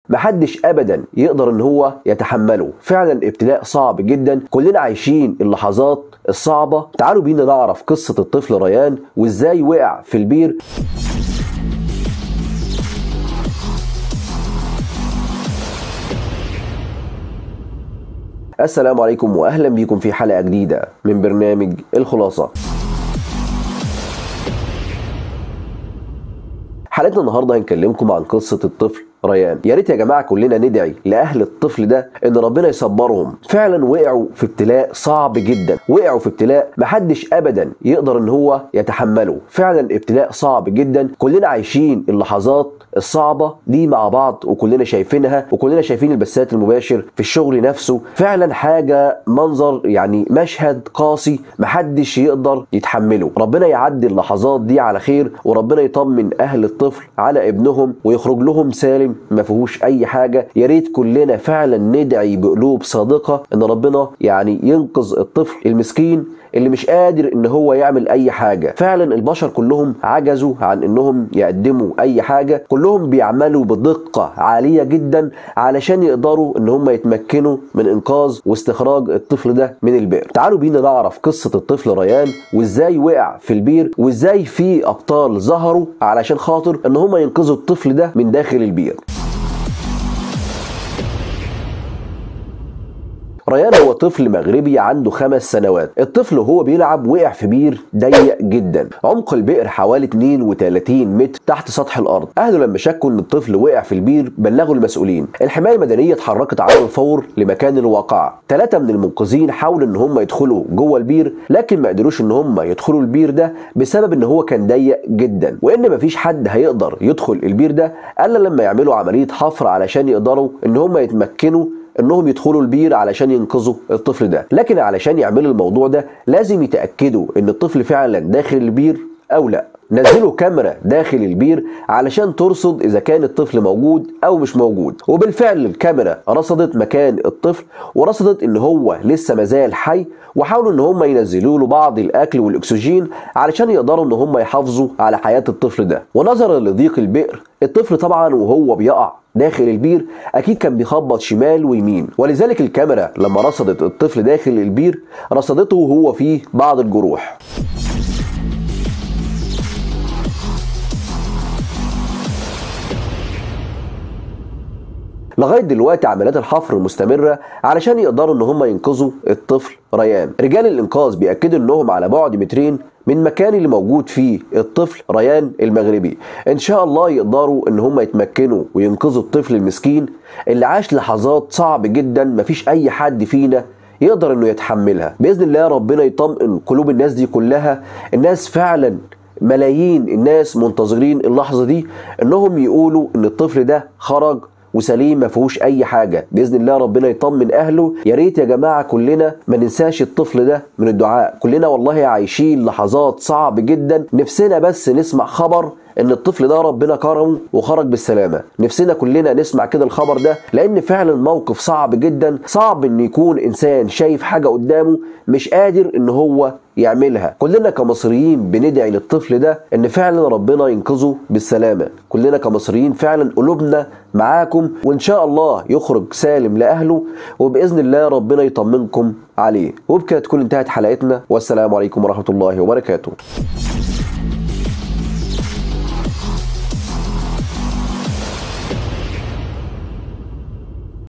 محدش ابدا يقدر ان هو يتحمله فعلا ابتلاء صعب جدا كلنا عايشين اللحظات الصعبة تعالوا بينا نعرف قصة الطفل ريان وازاي وقع في البير السلام عليكم واهلا بيكم في حلقة جديدة من برنامج الخلاصة حلقتنا النهارده هنكلمكم عن قصة الطفل ريان يا ريت يا جماعه كلنا ندعي لاهل الطفل ده ان ربنا يصبرهم فعلا وقعوا في ابتلاء صعب جدا وقعوا في ابتلاء محدش ابدا يقدر ان هو يتحمله فعلا ابتلاء صعب جدا كلنا عايشين اللحظات الصعبه دي مع بعض وكلنا شايفينها وكلنا شايفين البثات المباشر في الشغل نفسه فعلا حاجه منظر يعني مشهد قاسي محدش يقدر يتحمله ربنا يعدي اللحظات دي على خير وربنا يطمن اهل الطفل على ابنهم ويخرج لهم سالم ما فيهوش اي حاجه يا ريت كلنا فعلا ندعي بقلوب صادقه ان ربنا يعني ينقذ الطفل المسكين اللي مش قادر ان هو يعمل اي حاجه فعلا البشر كلهم عجزوا عن انهم يقدموا اي حاجه كلهم بيعملوا بدقه عاليه جدا علشان يقدروا ان هم يتمكنوا من انقاذ واستخراج الطفل ده من البئر تعالوا بينا نعرف قصه الطفل ريان وازاي وقع في البير وازاي في ابطال ظهروا علشان خاطر ان هم ينقذوا الطفل ده من داخل البير ريان هو طفل مغربي عنده خمس سنوات الطفل وهو بيلعب وقع في بير ضيق جدا عمق البئر حوالي 32 متر تحت سطح الارض اهله لما شكوا ان الطفل وقع في البير بلغوا المسؤولين الحمايه المدنيه اتحركت على الفور لمكان الواقعه ثلاثه من المنقذين حاولوا ان هم يدخلوا جوه البير لكن ما قدروش ان هم يدخلوا البير ده بسبب ان هو كان ضيق جدا وان مفيش حد هيقدر يدخل البير ده الا لما يعملوا عمليه حفر علشان يقدروا ان هم يتمكنوا انهم يدخلوا البير علشان ينقذوا الطفل ده لكن علشان يعملوا الموضوع ده لازم يتاكدوا ان الطفل فعلا داخل البير او لا نزلوا كاميرا داخل البير علشان ترصد اذا كان الطفل موجود او مش موجود وبالفعل الكاميرا رصدت مكان الطفل ورصدت ان هو لسه مازال حي وحاولوا ان هم ينزلوا له بعض الاكل والاكسجين علشان يقدروا ان هم يحافظوا على حياه الطفل ده ونظرا لضيق البئر الطفل طبعا وهو بيقع داخل البير اكيد كان بيخبط شمال ويمين ولذلك الكاميرا لما رصدت الطفل داخل البير رصدته وهو فيه بعض الجروح لغايه دلوقتي عمليات الحفر مستمره علشان يقدروا ان هم ينقذوا الطفل ريان رجال الانقاذ بياكدوا انهم على بعد مترين من المكان اللي موجود فيه الطفل ريان المغربي ان شاء الله يقدروا ان هم يتمكنوا وينقذوا الطفل المسكين اللي عاش لحظات صعب جدا مفيش اي حد فينا يقدر انه يتحملها باذن الله ربنا يطمئن قلوب الناس دي كلها الناس فعلا ملايين الناس منتظرين اللحظه دي انهم يقولوا ان الطفل ده خرج وسليم ما فيهوش اي حاجه باذن الله ربنا يطمن اهله يا ريت يا جماعه كلنا ما ننساش الطفل ده من الدعاء كلنا والله عايشين لحظات صعب جدا نفسنا بس نسمع خبر ان الطفل ده ربنا كرمه وخرج بالسلامه نفسنا كلنا نسمع كده الخبر ده لان فعلا موقف صعب جدا صعب ان يكون انسان شايف حاجه قدامه مش قادر ان هو يعملها كلنا كمصريين بندعي للطفل ده ان فعلا ربنا ينقذه بالسلامه كلنا كمصريين فعلا قلوبنا معاكم وان شاء الله يخرج سالم لاهله وباذن الله ربنا يطمنكم عليه وبكده تكون انتهت حلقتنا والسلام عليكم ورحمه الله وبركاته